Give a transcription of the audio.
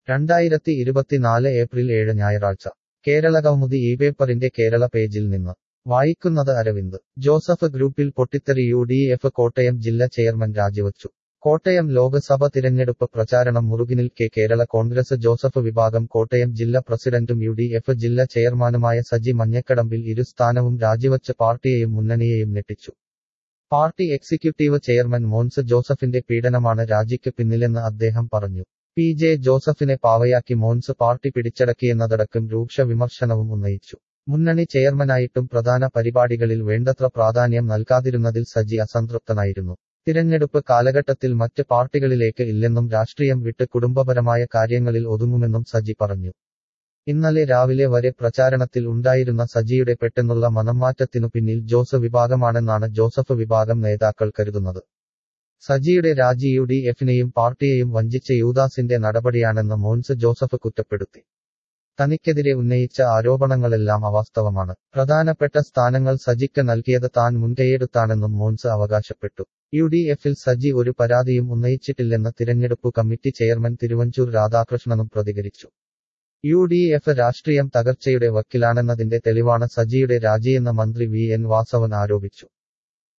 രണ്ടായിരത്തി ഇരുപത്തിനാല് ഏപ്രിൽ ഏഴ് ഞായറാഴ്ച കേരളകൗമുദി ഈ പേപ്പറിന്റെ കേരള പേജിൽ നിന്ന് വായിക്കുന്നത് അരവിന്ദ് ജോസഫ് ഗ്രൂപ്പിൽ പൊട്ടിത്തെറി യു ഡി എഫ് കോട്ടയം ജില്ലാ ചെയർമാൻ രാജിവച്ചു കോട്ടയം ലോക്സഭ തിരഞ്ഞെടുപ്പ് പ്രചാരണം മുറുകിനിൽക്കെ കേരള കോൺഗ്രസ് ജോസഫ് വിഭാഗം കോട്ടയം ജില്ലാ പ്രസിഡന്റും യു ഡി എഫ് ജില്ലാ ചെയർമാനുമായ സജി മഞ്ഞക്കടമ്പിൽ ഇരു സ്ഥാനവും രാജിവച്ച് പാർട്ടിയെയും മുന്നണിയെയും ഞെട്ടിച്ചു പാർട്ടി എക്സിക്യൂട്ടീവ് ചെയർമാൻ മോൻസ് ജോസഫിന്റെ പീഡനമാണ് രാജിക്ക് പിന്നിലെന്ന് അദ്ദേഹം പറഞ്ഞു പി ജെ ജോസഫിനെ പാവയാക്കി മോൻസ് പാർട്ടി പിടിച്ചടക്കിയെന്നതടക്കം രൂക്ഷ വിമർശനവും ഉന്നയിച്ചു മുന്നണി ചെയർമാനായിട്ടും പ്രധാന പരിപാടികളിൽ വേണ്ടത്ര പ്രാധാന്യം നൽകാതിരുന്നതിൽ സജി അസംതൃപ്തനായിരുന്നു തിരഞ്ഞെടുപ്പ് കാലഘട്ടത്തിൽ മറ്റ് പാർട്ടികളിലേക്ക് ഇല്ലെന്നും രാഷ്ട്രീയം വിട്ട് കുടുംബപരമായ കാര്യങ്ങളിൽ ഒതുങ്ങുമെന്നും സജി പറഞ്ഞു ഇന്നലെ രാവിലെ വരെ പ്രചാരണത്തിൽ ഉണ്ടായിരുന്ന സജിയുടെ പെട്ടെന്നുള്ള മനംമാറ്റത്തിനു പിന്നിൽ ജോസ് വിഭാഗമാണെന്നാണ് ജോസഫ് വിഭാഗം നേതാക്കൾ കരുതുന്നത് സജിയുടെ രാജി യു ഡി എഫിനെയും പാർട്ടിയെയും വഞ്ചിച്ച യൂദാസിന്റെ നടപടിയാണെന്ന് മോൻസ് ജോസഫ് കുറ്റപ്പെടുത്തി തനിക്കെതിരെ ഉന്നയിച്ച ആരോപണങ്ങളെല്ലാം അവാസ്തവമാണ് പ്രധാനപ്പെട്ട സ്ഥാനങ്ങൾ സജിക്ക് നൽകിയത് താൻ മുൻകൈയെടുത്താണെന്നും മോൻസ് അവകാശപ്പെട്ടു യു ഡി എഫിൽ സജി ഒരു പരാതിയും ഉന്നയിച്ചിട്ടില്ലെന്ന് തിരഞ്ഞെടുപ്പു കമ്മിറ്റി ചെയർമാൻ തിരുവഞ്ചൂർ രാധാകൃഷ്ണനും പ്രതികരിച്ചു യു ഡി എഫ് രാഷ്ട്രീയം തകർച്ചയുടെ വക്കിലാണെന്നതിന്റെ തെളിവാണ് സജിയുടെ രാജിയെന്ന് മന്ത്രി വി എൻ വാസവൻ ആരോപിച്ചു